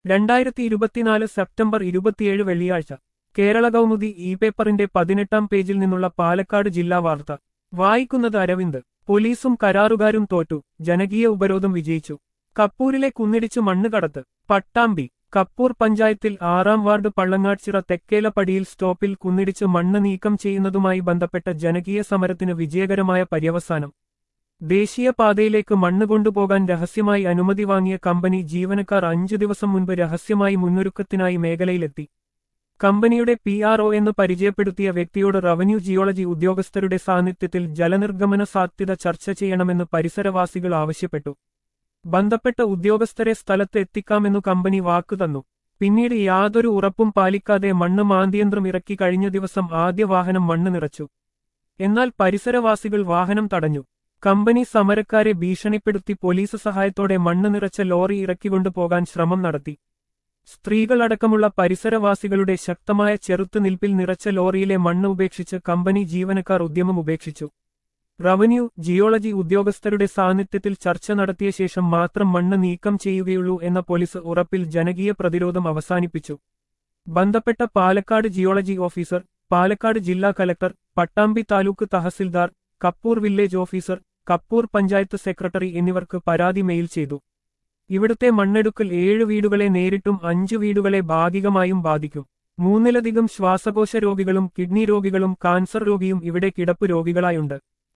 രണ്ടായിരത്തി ഇരുപത്തിനാല് സെപ്റ്റംബർ ഇരുപത്തിയേഴ് വെള്ളിയാഴ്ച കേരള കൗമുദി ഇ പേപ്പറിന്റെ പതിനെട്ടാം പേജിൽ നിന്നുള്ള പാലക്കാട് ജില്ലാ വാർത്ത വായിക്കുന്നത് അരവിന്ദ് പോലീസും കരാറുകാരും തോറ്റു ജനകീയ ഉപരോധം വിജയിച്ചു കപ്പൂരിലെ കുന്നിടിച്ച് മണ്ണ് കടത്ത് പട്ടാമ്പി കപ്പൂർ പഞ്ചായത്തിൽ ആറാം വാർഡ് പള്ളങ്ങാട്ചിറ തെക്കേലപ്പടിയിൽ സ്റ്റോപ്പിൽ കുന്നിടിച്ച് മണ്ണ് നീക്കം ചെയ്യുന്നതുമായി ബന്ധപ്പെട്ട ജനകീയ സമരത്തിന് വിജയകരമായ പര്യവസാനം ദേശീയപാതയിലേക്ക് മണ്ണ് കൊണ്ടുപോകാൻ രഹസ്യമായി അനുമതി വാങ്ങിയ കമ്പനി ജീവനക്കാർ അഞ്ചു ദിവസം മുൻപ് രഹസ്യമായി മുന്നൊരുക്കത്തിനായി മേഖലയിലെത്തി കമ്പനിയുടെ പി ആർ ഒ എന്ന് പരിചയപ്പെടുത്തിയ വ്യക്തിയോട് റവന്യൂ ജിയോളജി ഉദ്യോഗസ്ഥരുടെ സാന്നിധ്യത്തിൽ ജലനിർഗമന സാധ്യത ചർച്ച ചെയ്യണമെന്ന് പരിസരവാസികൾ ആവശ്യപ്പെട്ടു ബന്ധപ്പെട്ട ഉദ്യോഗസ്ഥരെ സ്ഥലത്ത് എത്തിക്കാമെന്നു കമ്പനി വാക്കുതന്നു പിന്നീട് യാതൊരു ഉറപ്പും പാലിക്കാതെ മണ്ണ് മാന്തിയന്ത്രം ഇറക്കി കഴിഞ്ഞ ദിവസം ആദ്യ വാഹനം മണ്ണ് നിറച്ചു എന്നാൽ പരിസരവാസികൾ വാഹനം തടഞ്ഞു കമ്പനി സമരക്കാരെ ഭീഷണിപ്പെടുത്തി പോലീസ് സഹായത്തോടെ മണ്ണ് നിറച്ച ലോറി ഇറക്കിക്കൊണ്ടുപോകാൻ ശ്രമം നടത്തി സ്ത്രീകളടക്കമുള്ള പരിസരവാസികളുടെ ശക്തമായ ചെറുത്തുനിൽപ്പിൽ നിറച്ച ലോറിയിലെ മണ്ണ് ഉപേക്ഷിച്ച് കമ്പനി ജീവനക്കാർ ഉദ്യമം ഉപേക്ഷിച്ചു റവന്യൂ ജിയോളജി ഉദ്യോഗസ്ഥരുടെ സാന്നിധ്യത്തിൽ ചർച്ച നടത്തിയ ശേഷം മാത്രം മണ്ണ് നീക്കം ചെയ്യുകയുള്ളൂ എന്ന പോലീസ് ഉറപ്പിൽ ജനകീയ പ്രതിരോധം അവസാനിപ്പിച്ചു ബന്ധപ്പെട്ട പാലക്കാട് ജിയോളജി ഓഫീസർ പാലക്കാട് ജില്ലാ collector Pattambi taluk tahsildar Kappur village officer Kappur panchayat secretary എന്നിവർക്ക് പരാതി മെയിൽ ചെയ്തു ഇവിടുത്തെ മണ്ണെടുക്കൽ ഏഴ് വീടുകളെ നേരിട്ടും അഞ്ചു വീടുകളെ ഭാഗികമായും ബാധിക്കും മൂന്നിലധികം ശ്വാസകോശ രോഗികളും കിഡ്നി രോഗികളും കാൻസർ രോഗിയും ഇവിടെ കിടപ്പ് രോഗികളായുണ്ട്